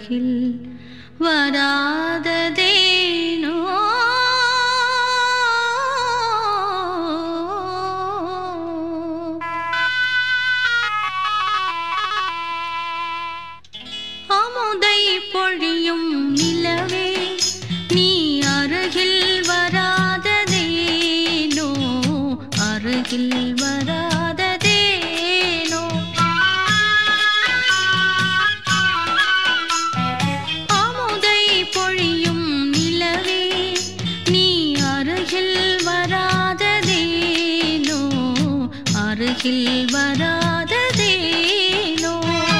அருகில் வராததேனோ அமுதை பொழியும் நிலவே நீ அருகில் வராததேனோ அருகில் வராததேனோ அமுதை பொழியும் நிலவே நீ அருகில் வராததேனோ அருகில் வராததேனோ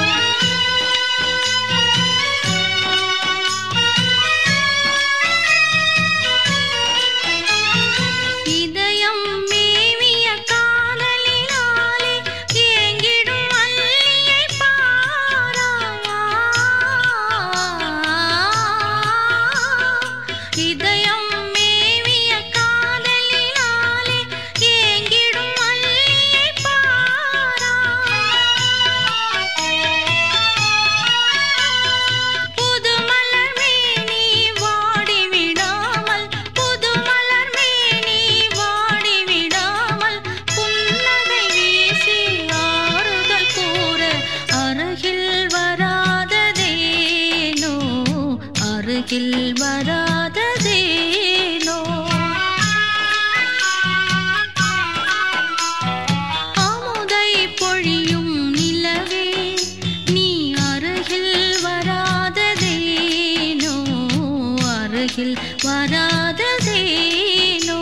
இதயம் மேவிய காதலினாலே ஏங்கிடும் அல்லியை பாராயா இதயம் மேவிய காதலினாலே ஏங்கிடும் அல்லியை பாராயா புது மலர் மேனி வாடி விடாமல் புது மலர் மேனி வாடி விடாமல் புன்னகை வீசி ஆறுதல் கூற அருகில் வராததேனோ அருகில் வராததேனோ அமுதை பொழியும் நிலவே நீ அருகில் வராததேனோ அருகில் வராததேனோ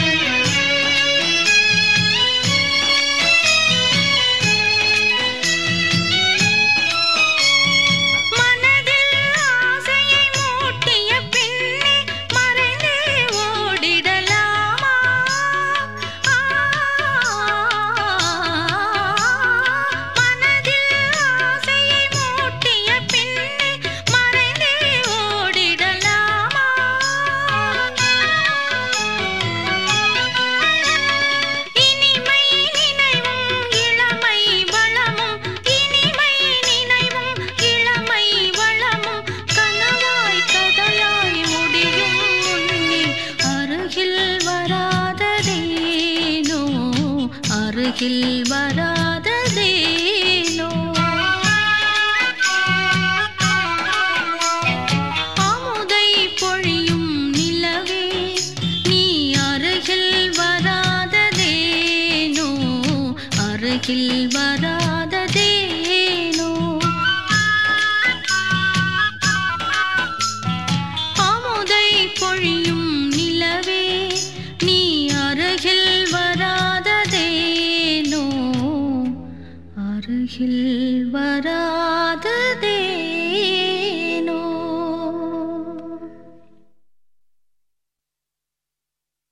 மனதில் ஆசையை மூட்டிய பின்னே மறைந்தே ஓடிடலாமா மனதில் ஆசையை மூட்டிய பின்னே மறைந்தே ஓடிடலாமா இனிமை நினைவும் இளமை வளமும் இனிமை நினைவும் இளமை வளமும் கனவாய் கதையாய் முடியும் முன்னே அருகில் வராததேனோ அருகில் வராததேனோ அமுதை பொழியும் நிலவே நீ அருகில் வராததேனோ அருகில் வராததேனோ அமுதை பொழியும் நிலவே நீ அருகில் வராததேனோ அருகில் வரா